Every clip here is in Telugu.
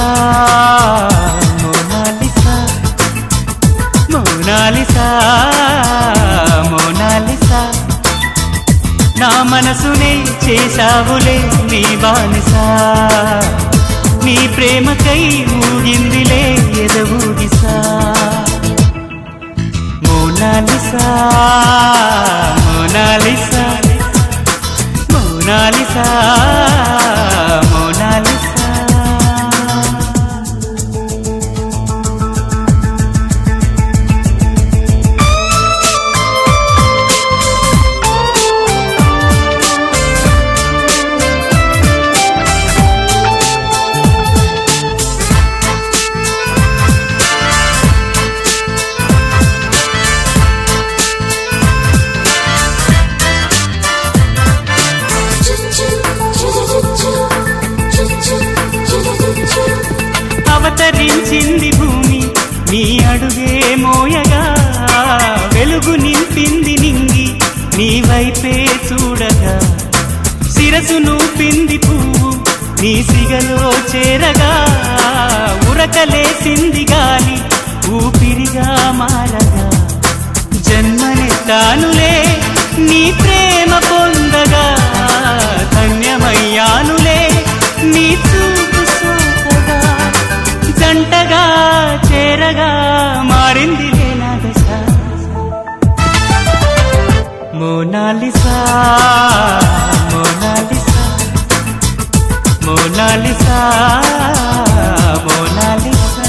మోనాలిసా మోనాలిసా మోనాలిసా నా మనసునే చేశావులే నీ బానిసా నీ ప్రేమకై ఊగిందిలే ఎదవూగిసా మోనాలిసా మోనాలిసా మోనాలిసా మోనాలిసా అవతరించింది భూమి నీ అడుగే మోయగా వెలుగు నింపింది నింగి నీ వైపే చూడగా శిరసు నూపింది పువ్వు నీ సిగలో చేరగా ఉరకలేసింది గాలి ఊపిరిగా మారగా జన్మనెత్తానులే నీ ప్రేమ పొందగా ధన్యమయ్యానులే నీ చూపు సోకగా జంటగా చేరగా మారింది నా దశ మోనాలిసా మోనాలిసా మోనాలిసా మోనాలిసా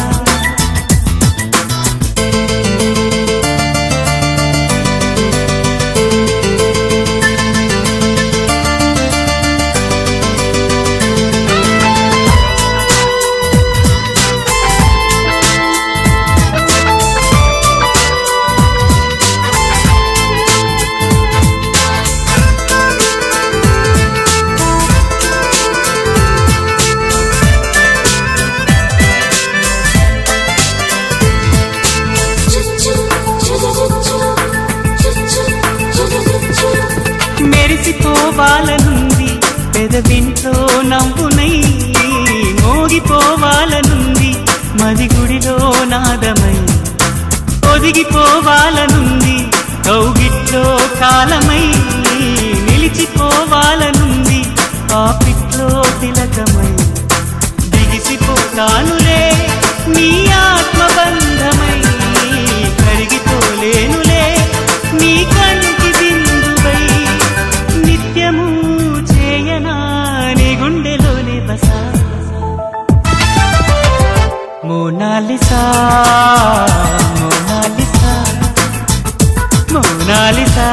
మెరిసిపోవాలనుంది పెదవింట్లో నవ్వునై మోగిపోవాలనుంది మది గుడిలో నాదమై ఒదిగిపోవాలనుంది కౌగిట్లో కాలమై నిలిచిపోవాలనుంది పాపిట్లో తిలకమై దిగిసిపోతానులే నీ ఆత్మబంధమై కరిగిపోలేనులే నీ కంటి బిందువై నిత్యము చేయనా నీ గుండెలోనే బస మోనాలిసా మోనాలిసా మోనాలిసా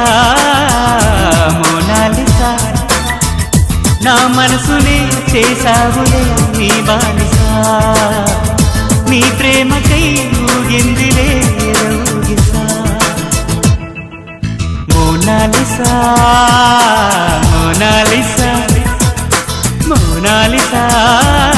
మోనాలిసా నా మనసునే చేసావులే నీ బానిసా నీ ప్రేమకై ఊగిందిలే ఊగిసా మోనాలిసా మోనాలిసా మోనాలిసా